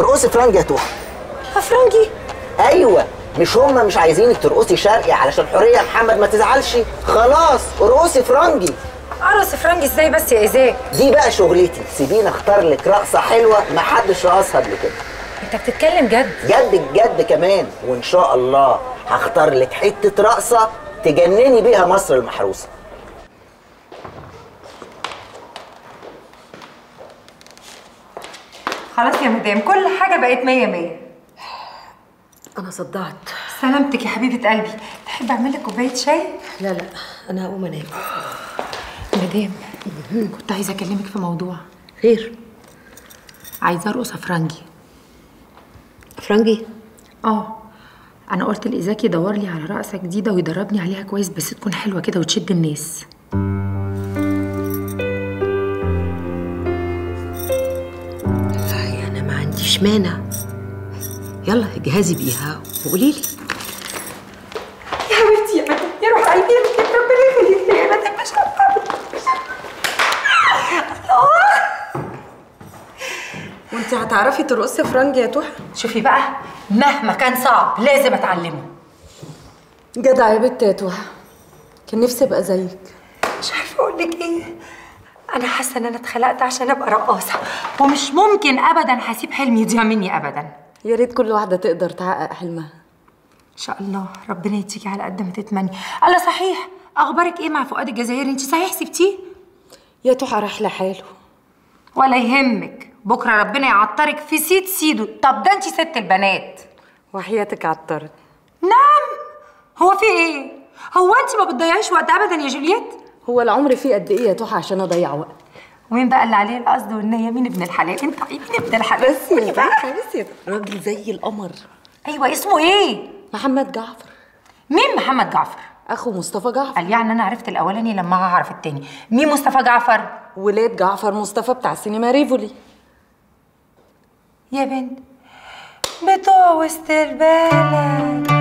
ارقصي فرنجي يا توحه افرنجي ايوه مش هما مش عايزينك ترقصي شرقي علشان حوريه محمد ما تزعلش خلاص ارقصي فرنجي ارقص فرنجي ازاي بس يا ايزاك دي بقى شغلتي سيبيني اختار لك رقصه حلوه ما حدش رقصها قبل كده انت بتتكلم جد جد الجد كمان وان شاء الله هختار لك حته رقصه تجنني بيها مصر المحروسه خلاص يا مدام كل حاجه بقت مية مية انا صدعت سلامتك يا حبيبه قلبي تحب اعمل لك كوبايه شاي لا لا انا هقوم انام مدام كنت عايزه اكلمك في موضوع خير عايزه ارقص افرنجي فرنجي اه انا قلت لايزاك يدور لي على رقصه جديده ويدربني عليها كويس بس تكون حلوه كده وتشد الناس لا انا ما عنديش مانع يلا جهزي بيها وقولي لي يا حبيبتي يا مدام يا روح قلبي يا مدام ربنا يخليك لي يا مدام مش وانت هتعرفي ترقصي فرنجي يا توحه شوفي بقى مهما كان صعب لازم اتعلمه جدع يا بنت يا توحه كان نفسي ابقى زيك مش عارفه اقول لك ايه انا حاسه ان انا اتخلقت عشان ابقى رقاصه ومش ممكن ابدا هسيب حلمي يضيع مني ابدا يا ريت كل واحده تقدر تحقق حلمها ان شاء الله ربنا يديكي على قد ما تتمني الله صحيح اخبارك ايه مع فؤاد الجزائري انت صحيح سبتيه يا توحه راح لحاله ولا يهمك بكره ربنا يعطرك في سيد سيدو طب ده انت ست البنات وحياتك عطرت نعم هو في ايه هو انت ما بتضيعيش وقت ابدا يا جولييت هو العمر فيه قد ايه يا توحه عشان اضيع وقت ومين بقى اللي عليه القصد والنية مين ابن الحلال انت مين ابن الحلال بس يا بقى بس يا راجل زي القمر ايوه اسمه ايه محمد جعفر مين محمد جعفر اخو مصطفى جعفر قال يعني انا عرفت الاولاني لما هعرف التاني مين مصطفى جعفر ولاد جعفر مصطفى بتاع سينما ريفولي يا بنت بتوع وسط البلد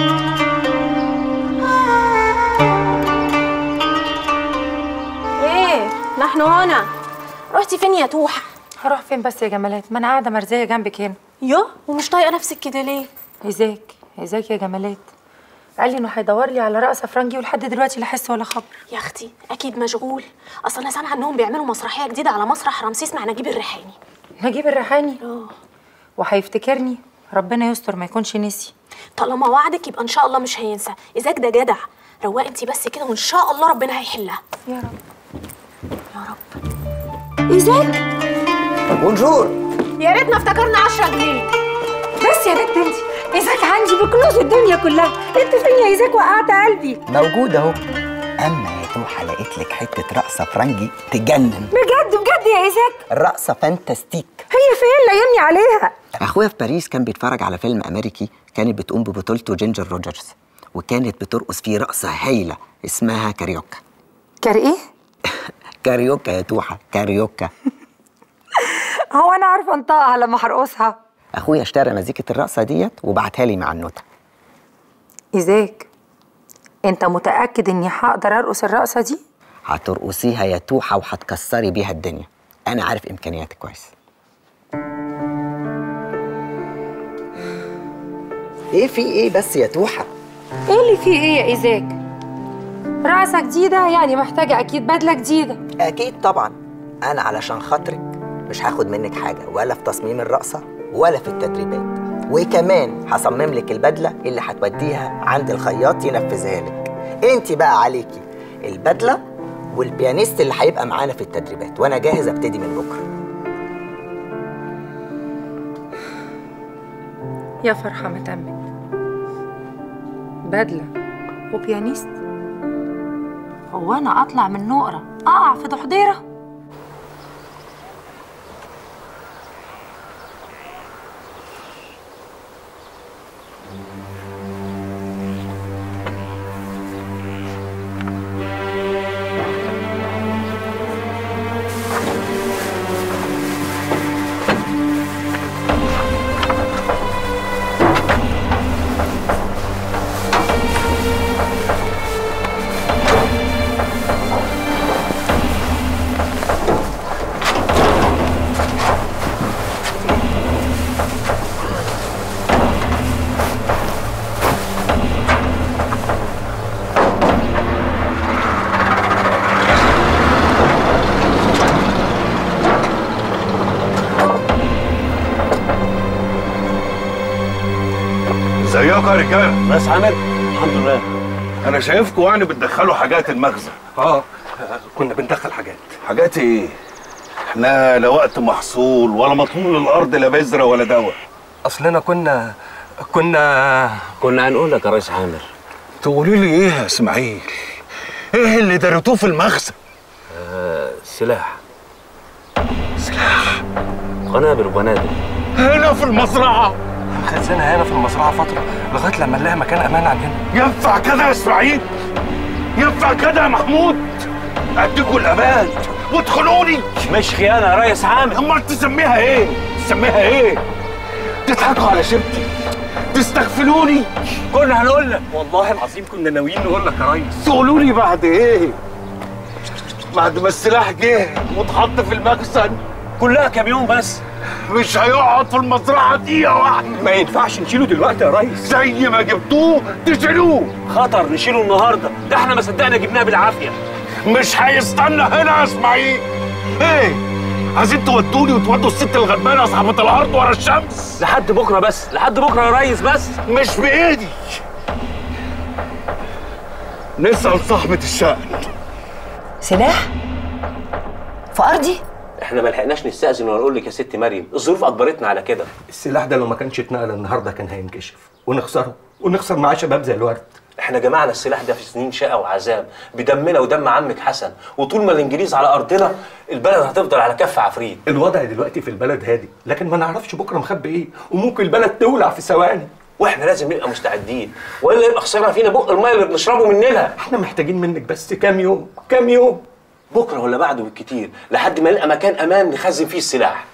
ايه نحن هنا رحتي فين يا توحة هروح فين بس يا جمالات ما انا قاعده مرزيه جنبك هنا يو ومش طايقه نفسك كده ليه ازيك ازيك يا جمالات قال لي انه هيدور لي على رقصه فرنجي ولحد دلوقتي لا حس ولا خبر يا اختي اكيد مشغول اصل انا سامعه انهم بيعملوا مسرحيه جديده على مسرح رمسيس مع نجيب الريحاني نجيب الريحاني اه وهيفتكرني ربنا يستر ما يكونش نسي طالما وعدك يبقى ان شاء الله مش هينسى اذاك ده جدع رواق انت بس كده وان شاء الله ربنا هيحلها يا رب يا رب ايزاك بونجور يا ريتنا افتكرنا 10 جنيه بس يا بنت انت ايزاك عندي بكنوز الدنيا كلها انت فين يا ايزاك وقعت قلبي موجود اهو اما يا توحه لقيت لك حته رقصه فرنجي تجنن بجد بجد يا ايزاك الرقصه فانتاستيك هي فين لايمني عليها اخويا في باريس كان بيتفرج على فيلم امريكي كانت بتقوم ببطولته جينجر روجرز وكانت بترقص فيه رقصه هايله اسمها كاريوكا كار ايه كاريوكا يا توحه كاريوكا هو انا عارفه انطقها لما هرقصها اخويا اشترى مزيكه الرقصه ديت وبعتها لي مع النوتة ايزاك انت متاكد اني هقدر ارقص الرقصه دي هترقصيها يا توحه وهتكسري بيها الدنيا انا عارف امكانياتك كويس ايه في ايه بس يا توحه ايه اللي فيه ايه يا ايزاك رقصه جديده يعني محتاجه اكيد بدله جديده اكيد طبعا انا علشان خاطرك مش هاخد منك حاجه ولا في تصميم الرقصه ولا في التدريبات وكمان هصمم لك البدله اللي هتوديها عند الخياط ينفذها لك انت بقى عليكي البدله والبيانيست اللي هيبقى معانا في التدريبات وانا جاهز ابتدي من بكره يا فرحه ما تمت بدله وبيانيست هو انا اطلع من نقره اقع في ضحضيره ازيكم يا رجاله بس عامل الحمد لله انا شايفكم يعني بتدخلوا حاجات المخزن اه كنا بندخل حاجات حاجات ايه احنا لا وقت محصول ولا مطلوب للارض لا بذره ولا دواء اصلنا كنا كنا كنا هنقول لك يا ريس عامر تقولي لي ايه يا اسماعيل ايه اللي درتوه في المخزن سلاح سلاح قنابل وبنادق هنا في المزرعه خزنها هنا في المزرعه فتره لغايه لما نلاقي مكان امان عندنا ينفع كده يا اسماعيل ينفع كده يا محمود اديكوا الامان وادخلوني مش خيانه يا ريس عامر امال تسميها ايه تسميها ايه تضحكوا على شبتي تستغفلوني كنا هنقول لك والله العظيم كنا ناويين نقول لك يا ريس تقولوا لي بعد ايه بعد ما السلاح جه واتحط في المخزن كلها كام يوم بس مش هيقعد في المزرعه دقيقه واحده ما ينفعش نشيله دلوقتي يا ريس زي ما جبتوه تشيلوه خطر نشيله النهارده ده احنا ما صدقنا جبناه بالعافيه مش هيستنى هنا يا اسماعيل ايه عايزين تودوني وتودوا الست الغلبانه صاحبه الارض ورا الشمس لحد بكره بس لحد بكره يا ريس بس مش بايدي نسال صاحبه الشأن سلاح في ارضي احنا ما لحقناش نستأذن ولا نقول لك يا ست مريم الظروف اجبرتنا على كده السلاح ده لو ما كانش اتنقل النهارده كان هينكشف ونخسره ونخسر معاه شباب زي الورد احنا جمعنا السلاح ده في سنين شقى وعذاب بدمنا ودم عمك حسن وطول ما الانجليز على ارضنا البلد هتفضل على كف عفريت الوضع دلوقتي في البلد هادي لكن ما نعرفش بكره مخبي ايه وممكن البلد تولع في ثواني واحنا لازم نبقى مستعدين والا يبقى خسرنا فينا بق الميه اللي بنشربه من نيلها احنا محتاجين منك بس كام يوم كام يوم بكره ولا بعده بالكتير لحد ما نلقى مكان امان نخزن فيه السلاح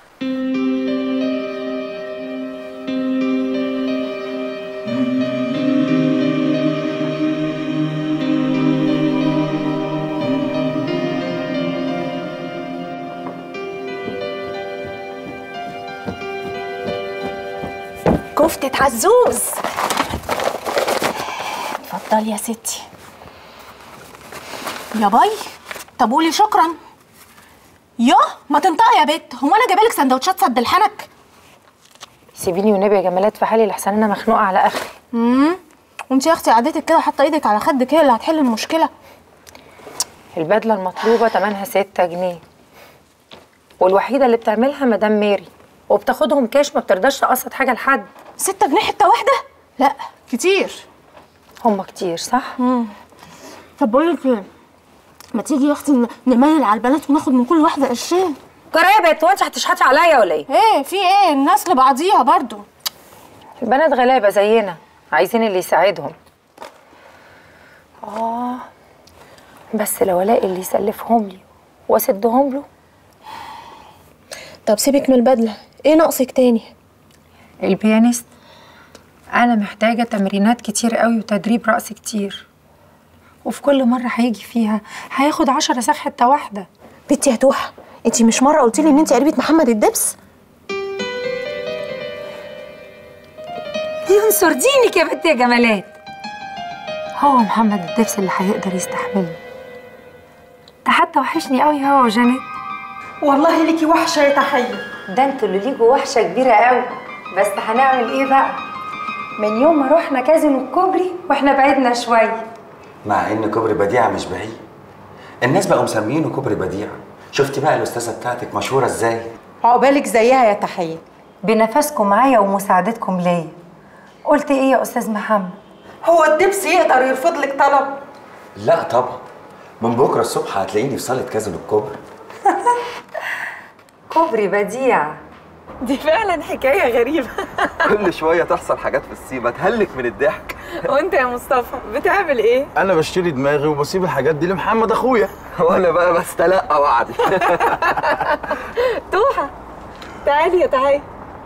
كفتة عزوز اتفضل يا ستي يا باي طب قولي شكرا يا ما تنطقي يا بت هو انا جايبالك سندوتشات سد الحنك سيبيني والنبي يا جمالات في حالي لحسن انا مخنوقه على اخري امم وانت يا اختي قعدتك كده حاطه ايدك على خدك هي اللي هتحل المشكله البدله المطلوبه تمنها 6 جنيه والوحيده اللي بتعملها مدام ماري وبتاخدهم كاش ما بترضاش تقسط حاجه لحد ستة جنيه حته واحده لا كتير هم كتير صح طب بقول لك ايه ما تيجي يا اختي ن- نميل على البنات وناخد من كل واحده قرشين قرابت وانت هتشحتي عليا ولا ايه ايه في ايه الناس لبعضيها برضو البنات غلابه زينا عايزين اللي يساعدهم اه بس لو الاقي اللي يسلفهم لي واسدهم له طب سيبك من البدله ايه ناقصك تاني البيانيست انا محتاجه تمرينات كتير قوي وتدريب رقص كتير وفي كل مره هيجي فيها هياخد عشرة ساخ حته واحده بنتي يا توحه انت مش مره قلتي لي ان انت قريبه محمد الدبس ينصر دينك يا بنت يا جمالات هو محمد الدبس اللي هيقدر يستحملني ده حتى وحشني قوي هو وجانيت والله ليكي وحشه يا تحيه ده انتوا اللي ليكوا وحشه كبيره قوي بس هنعمل ايه بقى من يوم ما رحنا كازينو الكوبري واحنا بعدنا شويه مع ان كوبري بديعه مش بعيد الناس بقوا مسمينه كوبري بديعه شفتي بقى الاستاذه بتاعتك مشهوره ازاي عقبالك زيها يا تحيه بنفسكم معايا ومساعدتكم ليا قلت ايه يا استاذ محمد هو الدبس يقدر يرفض لك طلب لا طبعا من بكره الصبح هتلاقيني في صاله كازينو الكوبري كوبري بديع دي فعلا حكايه غريبه كل شويه تحصل حاجات في السيبه تهلك من الضحك وانت يا مصطفى بتعمل ايه انا بشتري دماغي وبسيب الحاجات دي لمحمد اخويا وانا بقى بستلقى وعدي توحه تعالي يا تحيه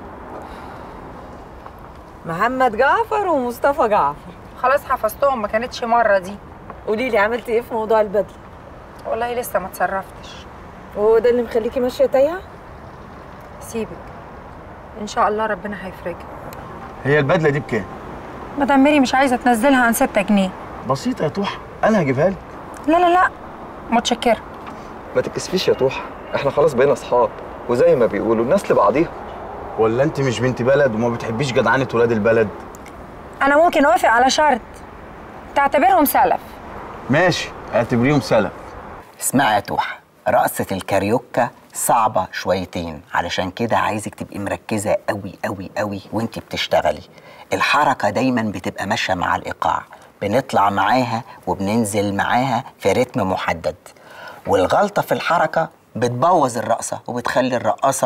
محمد جعفر ومصطفى جعفر خلاص حفظتهم ما كانتش مره دي قولي لي عملتي ايه في موضوع البدله والله لسه ما اتصرفتش وهو ده اللي مخليكي ماشيه تايهه سيبك ان شاء الله ربنا هيفرجها هي البدله دي بكام مدام ميري مش عايزه تنزلها عن 6 جنيه بسيطه يا توحه انا هجيبها لك لا لا لا متشكره ما تتكسفيش يا توحه احنا خلاص بقينا اصحاب وزي ما بيقولوا الناس لبعضيها ولا انت مش بنت بلد وما بتحبيش جدعانه ولاد البلد انا ممكن اوافق على شرط تعتبرهم سلف ماشي اعتبريهم سلف اسمعي يا توحة رقصة الكاريوكا صعبة شويتين علشان كده عايزك تبقي مركزة قوي قوي قوي وانت بتشتغلي الحركة دايما بتبقى ماشية مع الإيقاع بنطلع معاها وبننزل معاها في رتم محدد والغلطة في الحركة بتبوظ الرقصة وبتخلي الرقاصة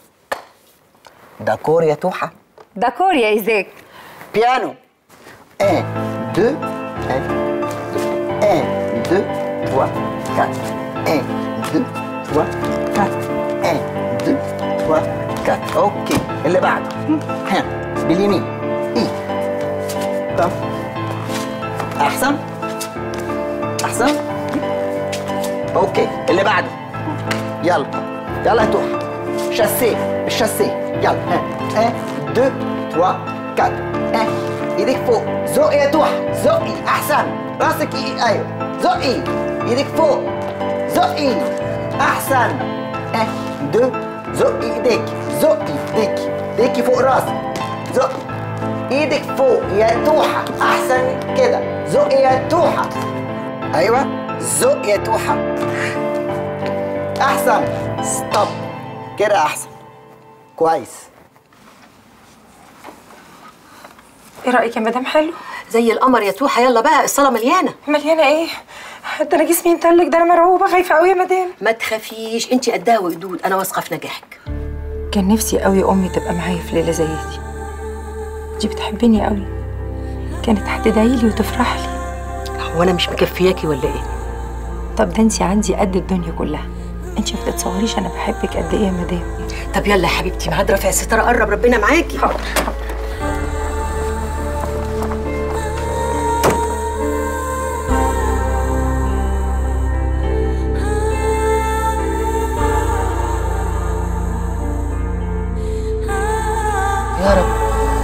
داكور يا توحة داكور يا ايزاك بيانو 1 2 1 2 3 4 1 2 3 4 1 2 3 4 اوكي اللي بعده ها باليمين اي طب احسن احسن اوكي اللي بعده يلا يلا يا توحة شاسيه الشاسيه يلا ها 1 2 3 4 ها ايديك فوق زقي يا توحة زقي احسن راسك ايه ايوه زقي ايديك فوق زقي احسن اه دو زقي ايديك زقي ايديك ايديكي فوق راسك زقي ايدك فوق يا توحة احسن كده زقي يا توحة ايوه زقي يا توحة احسن ستوب كده احسن كويس ايه رايك يا مدام حلو زي القمر يا توحه يلا بقى الصاله مليانه مليانه ايه ده انا جسمي متلج ده انا مرعوبه خايفه قوي يا مدام ما تخافيش انت قدها وقدود انا واثقه في نجاحك كان نفسي قوي امي تبقى معايا في ليله زي دي دي بتحبني قوي كانت هتدعي لي وتفرح لي هو انا مش مكفياكي ولا ايه طب ده انت عندي قد الدنيا كلها انت ما بتتصوريش انا بحبك قد ايه يا مدام طب يلا يا حبيبتي ميعاد رفع الستاره قرب ربنا معاكي حاضر يا رب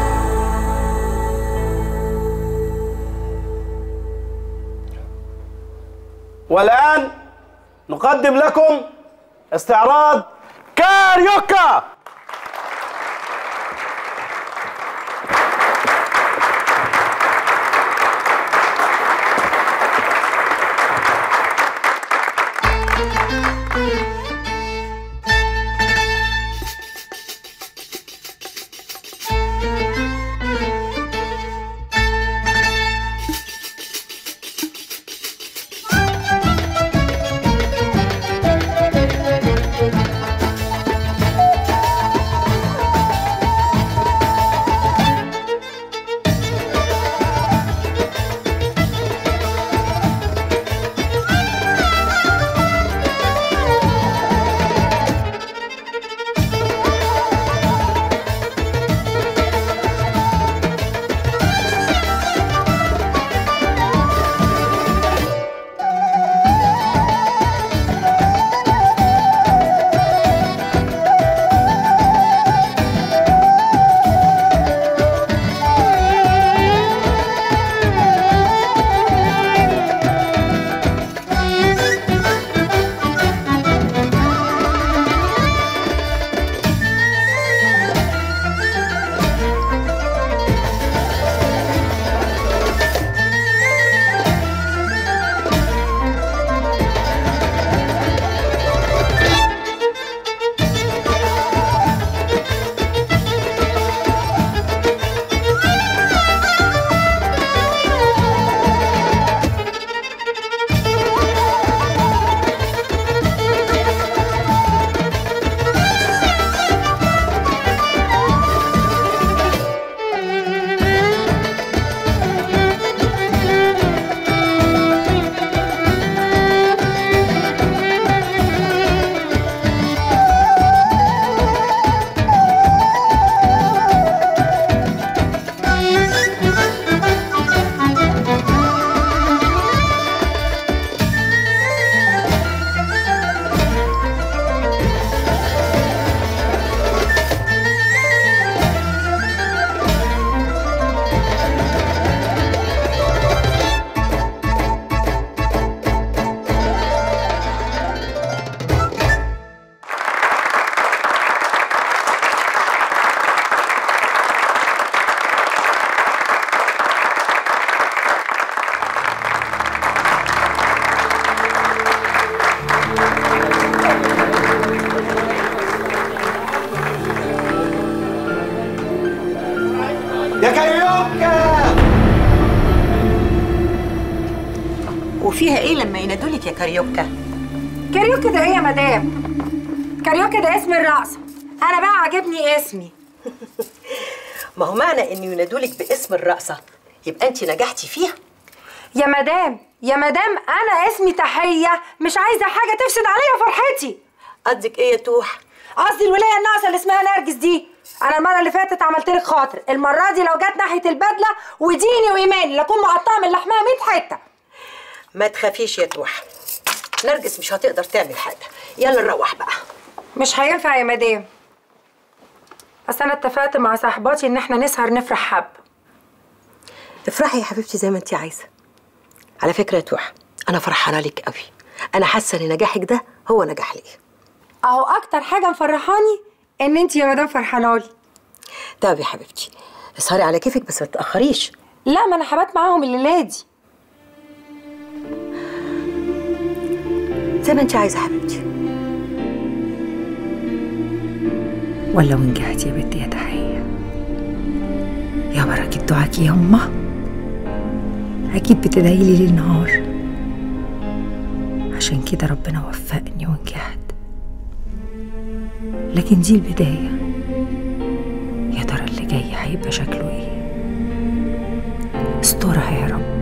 والآن نقدم لكم استعراض كاريوكا وفيها ايه لما ينادولك يا كاريوكا كاريوكا ده ايه يا مدام كاريوكا ده اسم الرقصة انا بقى عاجبني اسمي ما هو معنى ان ينادولك باسم الرقصه يبقى انت نجحتي فيها يا مدام يا مدام انا اسمي تحية مش عايزة حاجة تفسد عليا فرحتي قصدك ايه يا توح قصدي الولاية الناقصة اللي اسمها نرجس دي انا المرة اللي فاتت عملت لك خاطر المرة دي لو جت ناحية البدلة وديني وايماني لاكون مقطعة من لحمها 100 حتة ما تخافيش يا توح نرجس مش هتقدر تعمل حاجه يلا نروح بقى مش هينفع يا مدام اصل انا اتفقت مع صاحباتي ان احنا نسهر نفرح حب افرحي يا حبيبتي زي ما انت عايزه على فكره يا توح انا فرحانه لك قوي انا حاسه ان نجاحك ده هو نجاح لي اهو اكتر حاجة مفرحاني ان انت يا مدام فرحانة لي طب يا حبيبتي اسهري على كيفك بس ما تاخريش لا ما انا حبات معاهم الليلة دي زي ما انت عايزه يا حبيبتي ولا ونجحت يا بنتي يا تحية يا بركة دعاكي يا أمه أكيد بتدعي لي ليل نهار عشان كده ربنا وفقني ونجحت لكن دي البداية يا ترى اللي جاي هيبقى شكله ايه استرها يا رب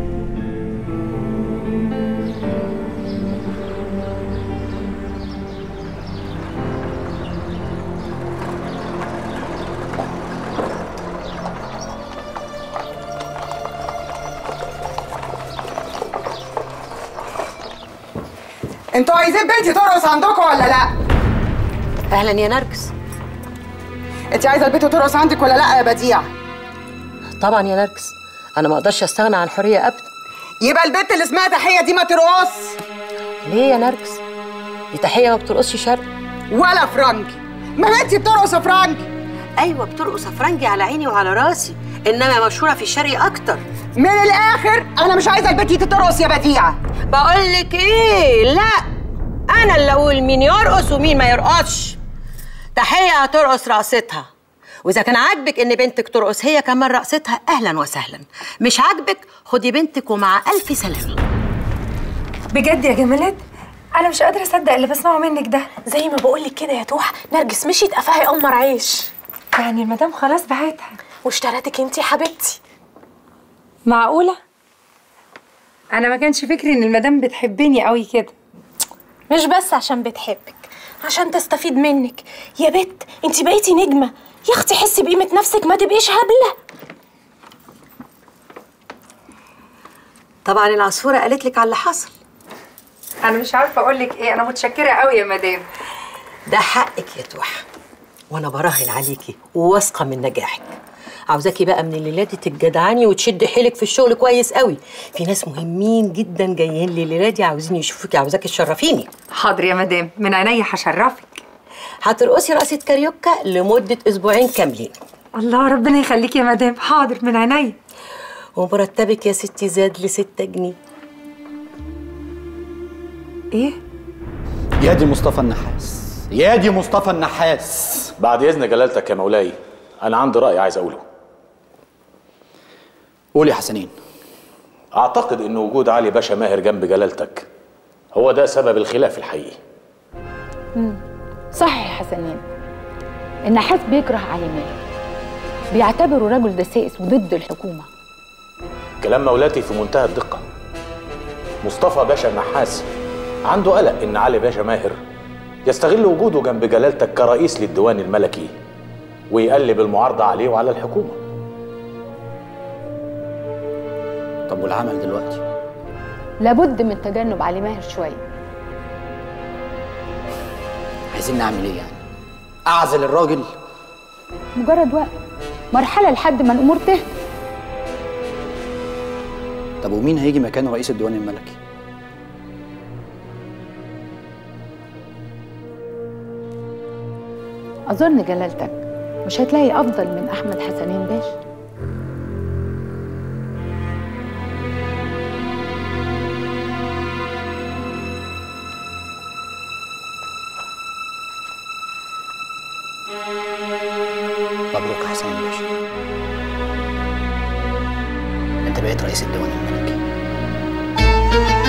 انتوا عايزين بنتي ترقص عندكم ولا لا؟ اهلا يا نرجس انت عايزه البنت ترقص عندك ولا لا يا بديع؟ طبعا يا نرجس انا ما اقدرش استغنى عن الحريه ابدا يبقى البنت اللي اسمها تحيه دي ما ترقص ليه يا نرجس دي تحيه ما بترقصش شرق ولا فرنجي ما انت بترقص فرنجي ايوه بترقص فرنجي على عيني وعلى راسي انما مشهوره في الشرق اكتر من الاخر انا مش عايزه البنت دي ترقص يا بديعه بقول لك ايه لا انا اللي اقول مين يرقص ومين ما يرقصش تحيه هترقص رقصتها واذا كان عاجبك ان بنتك ترقص هي كمان رقصتها اهلا وسهلا مش عاجبك خدي بنتك ومع الف سلامه بجد يا جمالات انا مش قادره اصدق اللي بسمعه منك ده زي ما بقولك كده يا توح نرجس مشيت قفاها يقمر عيش يعني المدام خلاص بعتها واشترتك انتي يا حبيبتي معقوله انا ما كانش فكري ان المدام بتحبني قوي كده مش بس عشان بتحبك عشان تستفيد منك يا بت انتي بقيتي نجمه يا اختي حسي بقيمه نفسك ما تبقيش هبله طبعا العصفوره قالت لك على اللي حصل انا مش عارفه اقول لك ايه انا متشكره قوي يا مدام ده حقك يا توح وانا براهن عليكي وواثقه من نجاحك عاوزاكي بقى من الليله دي تتجدعني وتشدي حيلك في الشغل كويس قوي في ناس مهمين جدا جايين لي الليله دي عاوزين يشوفوكي عاوزاكي تشرفيني حاضر يا مدام من عينيا هشرفك هترقصي رقصه كاريوكا لمده اسبوعين كاملين الله ربنا يخليكي يا مدام حاضر من عينيا ومرتبك يا ستي زاد لستة جنيه ايه يا دي مصطفى النحاس يا دي مصطفى النحاس بعد اذن جلالتك يا مولاي انا عندي راي عايز اقوله قول يا حسنين اعتقد ان وجود علي باشا ماهر جنب جلالتك هو ده سبب الخلاف الحقيقي صح يا حسنين النحاس بيكره علي ماهر بيعتبره رجل دسائس وضد الحكومة كلام مولاتي في منتهى الدقه مصطفى باشا النحاس عنده قلق ان علي باشا ماهر يستغل وجوده جنب جلالتك كرئيس للديوان الملكي ويقلب المعارضه عليه وعلى الحكومه طب والعمل دلوقتي لابد من تجنب علي ماهر شوية عايزين نعمل ايه يعني اعزل الراجل مجرد وقت مرحلة لحد ما الأمور تهدى طب ومين هيجي مكانه رئيس الديوان الملكي أظن جلالتك مش هتلاقي أفضل من أحمد حسنين باشا مبروك يا حسين باشا انت بقيت رئيس الديوان الملكي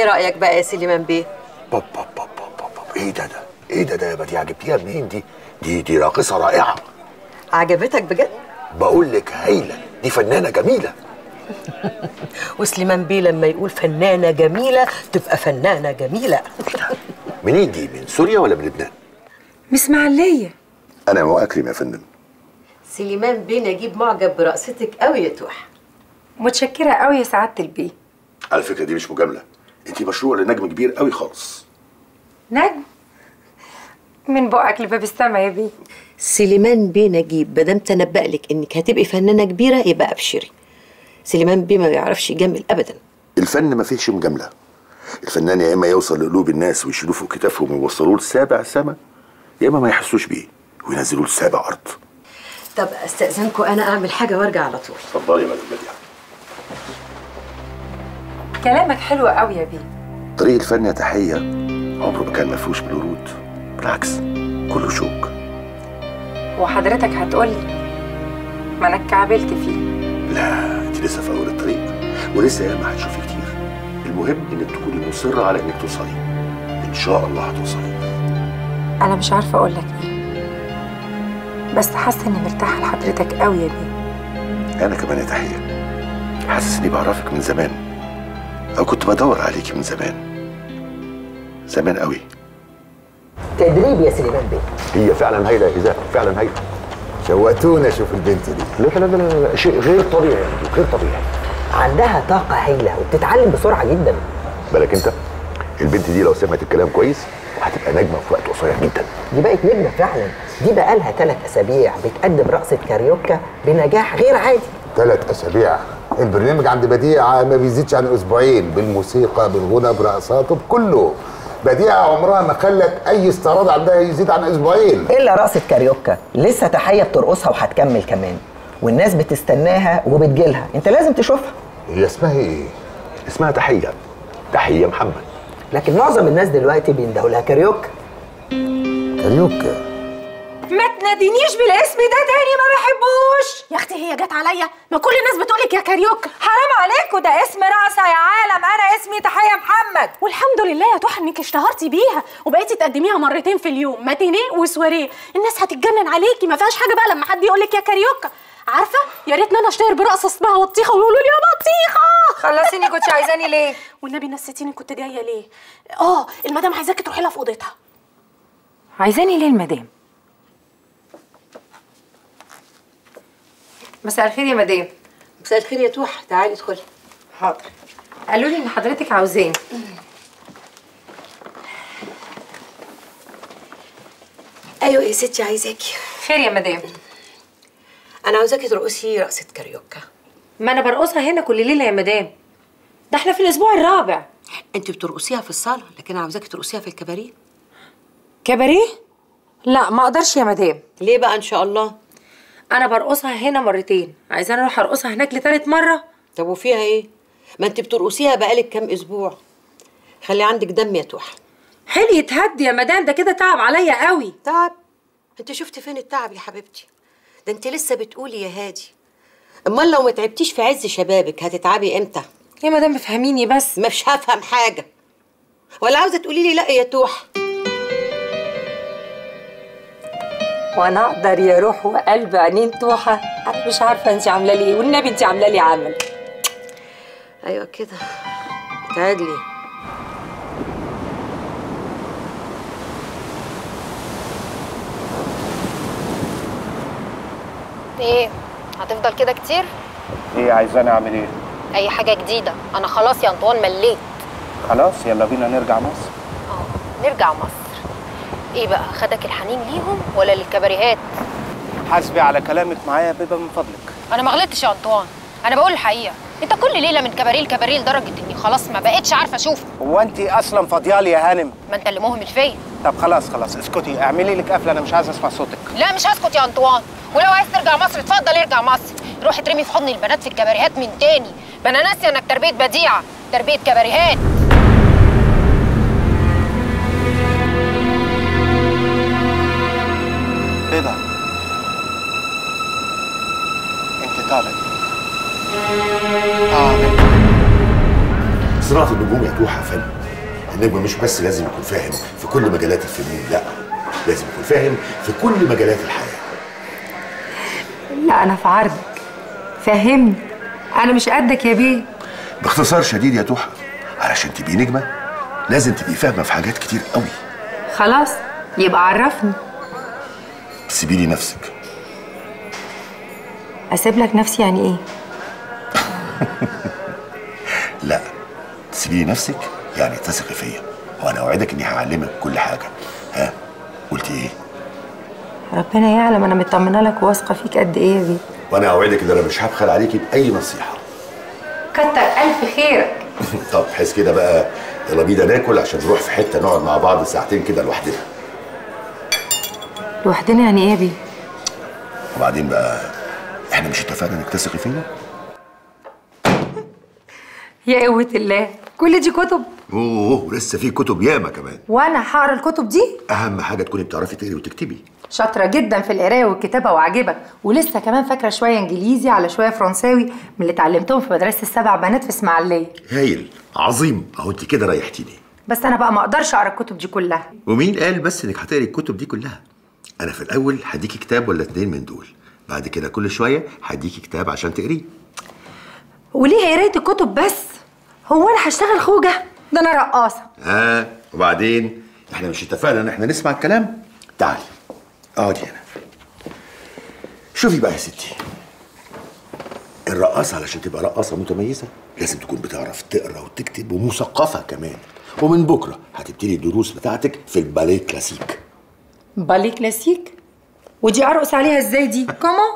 ايه رايك بقى يا سليمان بيه طب ايه ده ده ايه ده ده يا بديعه جبتيها منين دي دي دي راقصه رائعه عجبتك بجد بقول لك هايله دي فنانه جميله وسليمان بيه لما يقول فنانه جميله تبقى فنانه جميله منين دي من سوريا ولا من لبنان من اسماعيليه انا مو اكرم يا فندم سليمان بيه نجيب معجب برقصتك قوي يا توح متشكره قوي يا سعاده البيه على فكره دي مش مجامله انت مشروع لنجم كبير قوي خالص نجم من بقك لباب السما يا بيه سليمان بيه نجيب مادام تنبأ لك انك هتبقي فنانه كبيره يبقى ابشري سليمان بيه ما بيعرفش يجمل ابدا الفن ما فيهش مجامله الفنان يا اما يوصل لقلوب الناس ويشيلوه فوق كتافهم ويوصلوه لسابع سما يا اما ما يحسوش بيه وينزلوه لسابع ارض طب استاذنكم انا اعمل حاجه وارجع على طول اتفضلي يا مدام بديعه كلامك حلو قوي يا بيه طريق الفن يا تحيه عمره ما كان مفروش بالورود بالعكس كله شوك وحضرتك هتقولي ما انا اتكعبلت فيه لا انت لسه في اول الطريق ولسه ياما هتشوفي كتير المهم انك تكوني مصره على انك توصلي ان شاء الله هتوصلي انا مش عارفه اقول لك ايه بس حاسه اني مرتاحه لحضرتك قوي يا بيه انا كمان يا تحيه حاسس اني بعرفك من زمان او كنت بدور عليكي من زمان زمان قوي تدريب يا سليمان بيه هي فعلا هايله يا إذاعة فعلا هايله شوقتونا اشوف البنت دي لا لا لا لا, لا. شيء غير طبيعي يعني غير طبيعي عندها طاقه هايله وبتتعلم بسرعه جدا بالك انت البنت دي لو سمعت الكلام كويس هتبقى نجمه في وقت قصير جدا دي بقت نجمه فعلا دي بقى لها ثلاث اسابيع بتقدم رقصه كاريوكا بنجاح غير عادي ثلاث اسابيع البرنامج عند بديعه ما بيزيدش عن اسبوعين بالموسيقى بالغنى برقصاته بكله بديعه عمرها ما خلت اي استعراض عندها يزيد عن اسبوعين الا رقصه كاريوكا لسه تحيه بترقصها وهتكمل كمان والناس بتستناها وبتجيلها انت لازم تشوفها هي اسمها ايه اسمها تحيه تحيه محمد لكن معظم الناس دلوقتي بيندهوا لها كاريوكا كاريوكا ما تنادينيش بالاسم ده تاني ما بحبوش يا اختي هي جت عليا ما كل الناس بتقولك يا كاريوكا حرام عليكوا ده اسم رقصة يا عالم انا اسمي تحية محمد والحمد لله يا توحى انك اشتهرتي بيها وبقيتي تقدميها مرتين في اليوم ماتينيه وسواريه الناس هتتجنن عليكي ما فيهاش حاجه بقى لما حد يقولك يا كاريوكا عارفه يا ريتني انا اشتهر برقصه اسمها بطيخه ويقولوا لي يا بطيخه خلصيني كنت عايزاني ليه والنبي نسيتيني كنت جايه ليه اه المدام عايزاكي تروحي لها في اوضتها عايزاني ليه المدام مساء الخير يا مدام مساء الخير يا توح تعالي ادخلي حاضر قالوا لي ان حضرتك عاوزاني ايوه يا ستي عايزاكي خير يا مدام انا عاوزاكي ترقصي رقصه كاريوكا ما انا برقصها هنا كل ليله يا مدام ده احنا في الاسبوع الرابع انت بترقصيها في الصاله لكن انا عاوزاكي ترقصيها في الكباريه كباريه لا ما اقدرش يا مدام ليه بقى ان شاء الله انا برقصها هنا مرتين عايزاني اروح ارقصها هناك لتالت مره طب وفيها ايه ما انت بترقصيها بقالك كام اسبوع خلي عندك دم يا توح حلي يتهدي يا مدام ده كده تعب عليا قوي تعب انت شفتي فين التعب يا حبيبتي ده انت لسه بتقولي يا هادي امال لو ما تعبتيش في عز شبابك هتتعبي امتى يا مدام افهميني بس مش هفهم حاجه ولا عاوزه تقولي لي لا يا توح وانا اقدر يا روح وقلب عينين توحه انا مش عارفه انت عامله لي ايه والنبي انت عامله لي عمل ايوه كده اتعادلي ايه هتفضل كده كتير ايه عايزاني اعمل ايه اي حاجه جديده انا خلاص يا انطوان مليت خلاص يلا بينا نرجع مصر نرجع مصر ايه بقى خدك الحنين ليهم ولا للكباريهات حاسبي على كلامك معايا يا بيبه من فضلك انا ما غلطتش يا انطوان انا بقول الحقيقه انت كل ليله من كباريه لكباريه لدرجه اني خلاص ما بقتش عارفه اشوفك هو انت اصلا فاضيالي يا هانم ما انت اللي مهمل فيا طب خلاص خلاص اسكتي اعملي لك قفله انا مش عايز اسمع صوتك لا مش هسكت يا انطوان ولو عايز ترجع مصر اتفضل ارجع مصر روح اترمي في حضن البنات في الكباريهات من تاني ما انا ناسيه انك تربيه بديعه تربيه كباريهات بيبه انت طالب اه صناعه النجوم يا توحه فن النجم مش بس لازم يكون فاهم في كل مجالات الفنون لا لازم يكون فاهم في كل مجالات الحياه لا انا في عرضك فهمني انا مش قدك يا بيه باختصار شديد يا توحه علشان تبقي نجمه لازم تبقي فاهمه في حاجات كتير قوي خلاص يبقى عرفني تسيبي لي نفسك اسيب لك نفسي يعني ايه لا تسيبي لي نفسك يعني تثقي فيا وانا اوعدك اني هعلمك كل حاجه ها قلتي ايه ربنا يعلم انا مطمنه لك وواثقه فيك قد ايه يا بيه وانا اوعدك ان انا مش هبخل عليكي باي نصيحه كتر الف خيرك طب بحيث كده بقى يلا بينا ناكل عشان نروح في حته نقعد مع بعض ساعتين كده لوحدنا لوحدنا يعني ايه يا بيه وبعدين بقى احنا مش اتفقنا انك تثقي فيا يا قوة الله كل دي كتب اوه ولسه في كتب ياما كمان وانا هقرا الكتب دي اهم حاجه تكوني بتعرفي تقري وتكتبي شاطره جدا في القرايه والكتابه وعاجبك ولسه كمان فاكره شويه انجليزي على شويه فرنساوي من اللي اتعلمتهم في مدرسه السبع بنات في اسماعيليه هايل عظيم اهو انت كده ريحتيني بس انا بقى ما اقدرش اقرا الكتب دي كلها ومين قال بس انك هتقري الكتب دي كلها انا في الاول هديكي كتاب ولا اتنين من دول بعد كده كل شويه هديكي كتاب عشان تقريه وليه قرايه الكتب بس هو انا هشتغل خوجه ده انا رقاصه ها وبعدين احنا مش اتفقنا ان احنا نسمع الكلام تعالي اقعدي هنا شوفي بقى يا ستي الرقاصة علشان تبقى رقاصة متميزة لازم تكون بتعرف تقرا وتكتب ومثقفة كمان ومن بكرة هتبتدي الدروس بتاعتك في الباليه كلاسيك باليه كلاسيك ودي ارقص عليها ازاي دي كومون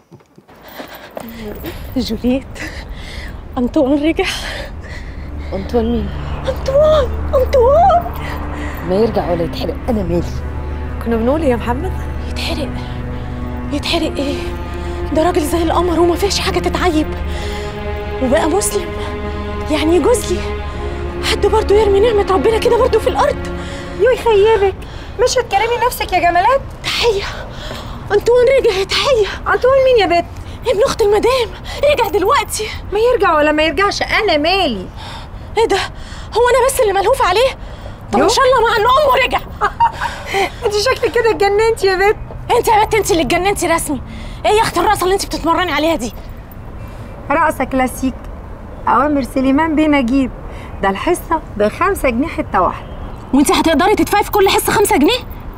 جوليت انطوان رجع انطوان مين؟ انطوان انطوان ما يرجع ولا يتحرق انا مالي كنا بنقول يا محمد يتحرق يتحرق ايه ده راجل زي القمر وما فيش حاجه تتعيب وبقى مسلم يعني يجوز لي حد برضه يرمي نعمه ربنا كده برضه في الارض يو يخيبك مش هتكلمي نفسك يا جمالات تحيه انطوان رجع يا تحيه انطوان مين يا بت ابن اخت المدام رجع دلوقتي ما يرجع ولا ما يرجعش انا مالي ايه ده هو انا بس اللي ملهوف عليه طب ان شاء الله مع ان امه رجع انت شكلك كده اتجننتي يا بت انت يا بت انت اللي اتجننتي رسمي ايه يا اخت الرقصه اللي انت بتتمرني عليها دي رقصه كلاسيك اوامر سليمان بيه نجيب ده الحصه بخمسة جنيه حته واحده وانت هتقدري تدفعي في كل حصه خمسة جنيه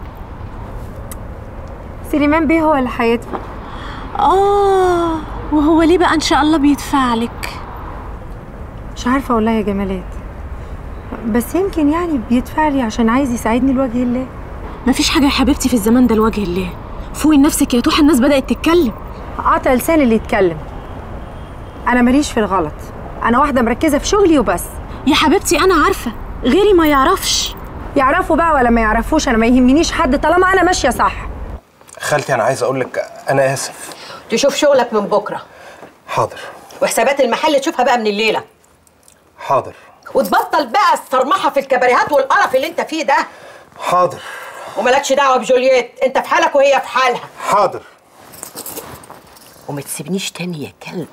سليمان بيه هو اللي هيدفع اه وهو ليه بقى ان شاء الله بيدفع لك مش عارفه والله يا جمالات بس يمكن يعني بيدفع لي عشان عايز يساعدني لوجه الله مفيش حاجه يا حبيبتي في الزمان ده لوجه الله فوقي نفسك يا توحه الناس بدات تتكلم قطع لسان اللي يتكلم انا ماليش في الغلط انا واحده مركزه في شغلي وبس يا حبيبتي انا عارفه غيري ما يعرفش يعرفوا بقى ولا ما يعرفوش انا ما يهمنيش حد طالما انا ماشيه صح خالتي انا عايز اقول لك انا اسف تشوف شغلك من بكره حاضر وحسابات المحل تشوفها بقى من الليله حاضر وتبطل بقى الصرمحه في الكباريهات والقرف اللي انت فيه ده حاضر وملكش دعوه بجولييت انت في حالك وهي في حالها حاضر وما تسيبنيش تاني يا كلب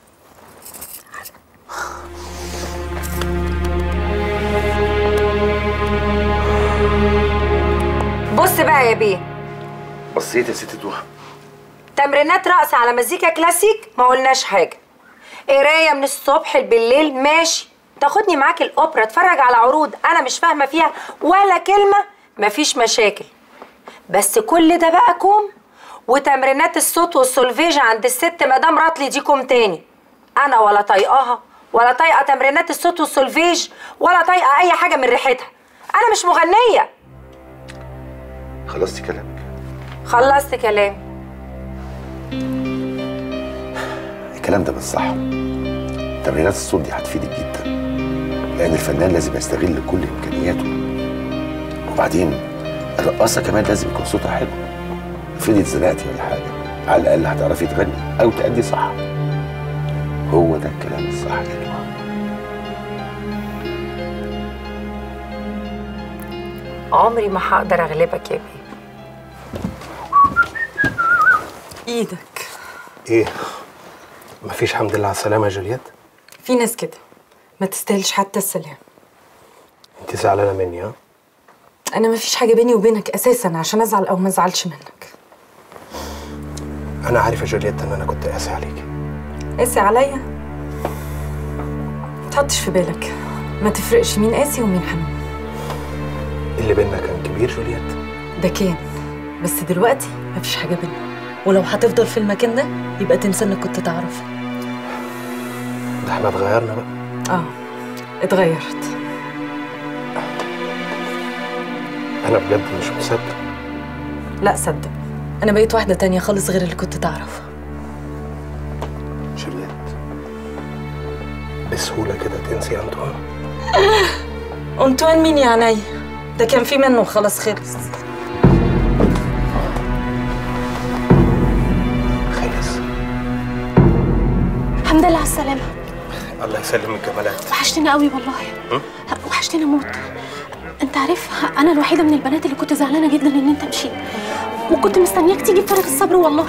بص بقى يا بيه بصيت يا ست توحة تمرينات رقص على مزيكا كلاسيك ما قلناش حاجه قرايه من الصبح بالليل ماشي تاخدني معاك الاوبرا اتفرج على عروض انا مش فاهمه فيها ولا كلمه مفيش مشاكل بس كل ده بقى كوم وتمرينات الصوت والسولفيج عند الست مدام راتلي دي كوم تاني انا ولا طايقاها ولا طايقه تمرينات الصوت والسولفيج ولا طايقه اي حاجه من ريحتها انا مش مغنيه خلصتي كلامك خلصت كلام الكلام ده مش صح تمرينات الصوت دي هتفيدك جدا لان الفنان لازم يستغل كل امكانياته وبعدين الرقاصه كمان لازم يكون صوتها حلو افرضي اتزنقتي ولا حاجه على الاقل هتعرفي تغني او تأدي صح هو ده الكلام الصح يا جماعه عمري ما هقدر اغلبك يا بيه ايدك ايه مفيش حمد لله على السلامه يا جولييت في ناس كده ما تستاهلش حتى السلام انت زعلانه مني ها انا ما فيش حاجه بيني وبينك اساسا عشان ازعل او ما ازعلش منك انا عارف يا جولييت ان انا كنت قاسي عليكي قاسي عليا ما تحطش في بالك ما تفرقش مين قاسي ومين حنون اللي بينا كان كبير جولييت ده كان بس دلوقتي مفيش حاجه بينا ولو هتفضل في المكان ده يبقى تنسى انك كنت تعرفه ده احنا اتغيرنا بقى اه اتغيرت انا بجد مش مصدق لا صدق انا بقيت واحده تانية خالص غير اللي كنت تعرفها جولييت بسهوله كده تنسي انطوان انطوان مين يا عينيا ده كان في منه وخلاص خلص خلص الحمد لله على السلامه الله يسلمك جمالات وحشتنا قوي والله هم؟ وحشتنا موت انت عارف انا الوحيده من البنات اللي كنت زعلانه جدا ان انت مشيت وكنت مستنياك تيجي بفارغ الصبر والله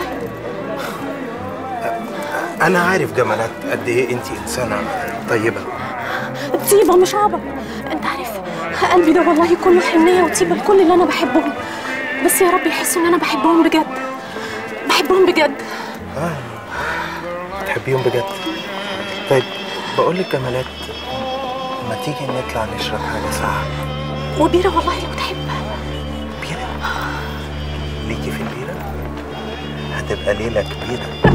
انا عارف جمالات قد ايه انت انسانه طيبه طيبه مش عبط انت عارف قلبي ده والله كله حنيه وطيبه لكل اللي انا بحبهم بس يا رب يحسوا ان انا بحبهم بجد بحبهم بجد بتحبيهم بجد طيب بقول لك جمالات ما تيجي نطلع نشرب حاجه ساعه وبيره والله لو تحب ليكي في البيره هتبقى ليله كبيره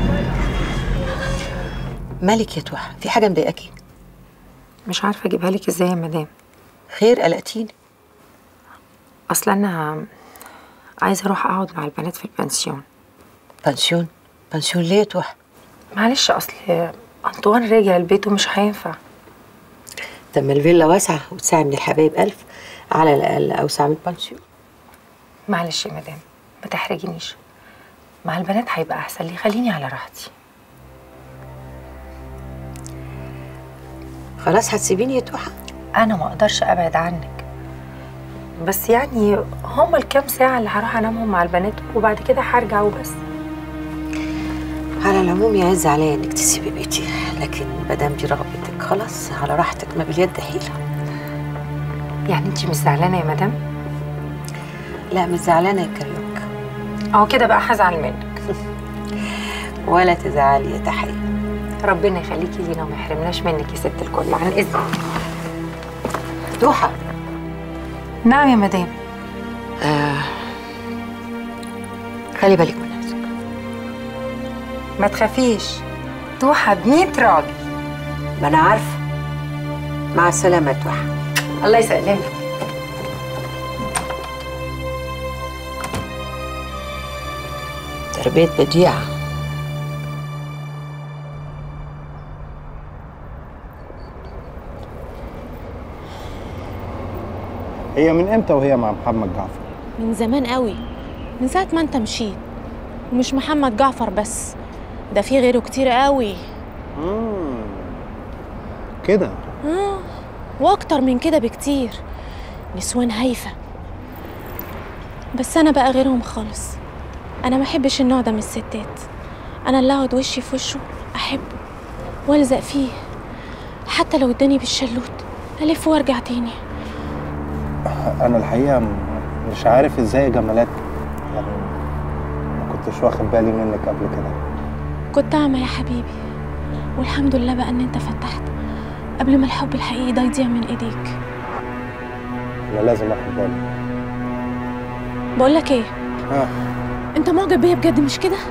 مالك يا توحة في حاجة مضايقاكي مش عارفه اجيبها لك ازاي يا مدام خير قلقتيني اصل انا عايزه اروح اقعد مع البنات في البنسيون بنسيون بنسيون ليه يا توحة معلش اصل انطوان راجع البيت ومش هينفع طب ما الفيلا واسعة وتساعد من الحبايب ألف على الأقل أوسع من البنسيون معلش يا مدام ما تحرجنيش مع البنات هيبقى احسن لي خليني على راحتي خلاص هتسيبيني يا توحة انا ما اقدرش ابعد عنك بس يعني هما الكام ساعه اللي هروح انامهم مع البنات وبعد كده هرجع وبس على العموم يعز عليا انك تسيبي بيتي لكن مادام دي رغبتك خلاص على راحتك ما باليد حيلة يعني انت مش زعلانه يا مدام لا مش زعلانة يا كاريوكا اهو كده بقى هزعل منك ولا تزعلي يا تحية ربنا يخليكي لينا وما يحرمناش منك يا ست الكل عن اذنك توحة نعم يا مدام آه. خلي بالك من نفسك ما تخافيش توحة بمية راجل ما انا عارفة مع السلامة يا توحة الله يسلمك تربية بديعة هي من امتى وهي مع محمد جعفر من زمان قوي من ساعة ما انت مشيت ومش محمد جعفر بس ده في غيره كتير قوي كده آه. واكتر من كده بكتير نسوان هايفة بس انا بقى غيرهم خالص انا ما احبش النوع ده من الستات انا اللي اقعد وشي في وشه احبه والزق فيه حتى لو اداني بالشلوت الف وارجع تاني انا الحقيقه م- مش عارف ازاي يا جمالات يعني ما كنتش واخد بالي منك قبل كده كنت اعمى يا حبيبي والحمد لله بقى ان انت فتحت قبل ما الحب الحقيقي ده يضيع من ايديك انا لازم اخد بالي بقول لك ايه ها انت معجب بيا بجد مش كده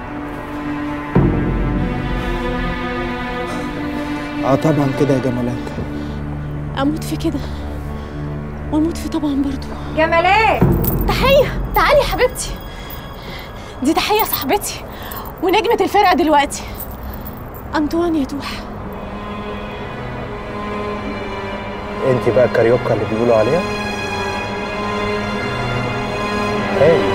اه طبعا كده يا جمالات اموت في كده واموت في طبعا برضو جمالات تحيه تعالي يا حبيبتي دي تحيه صاحبتي ونجمه الفرقه دلوقتي انطوان يا توحه انت بقى الكاريوكا اللي بيقولوا عليها؟ ايه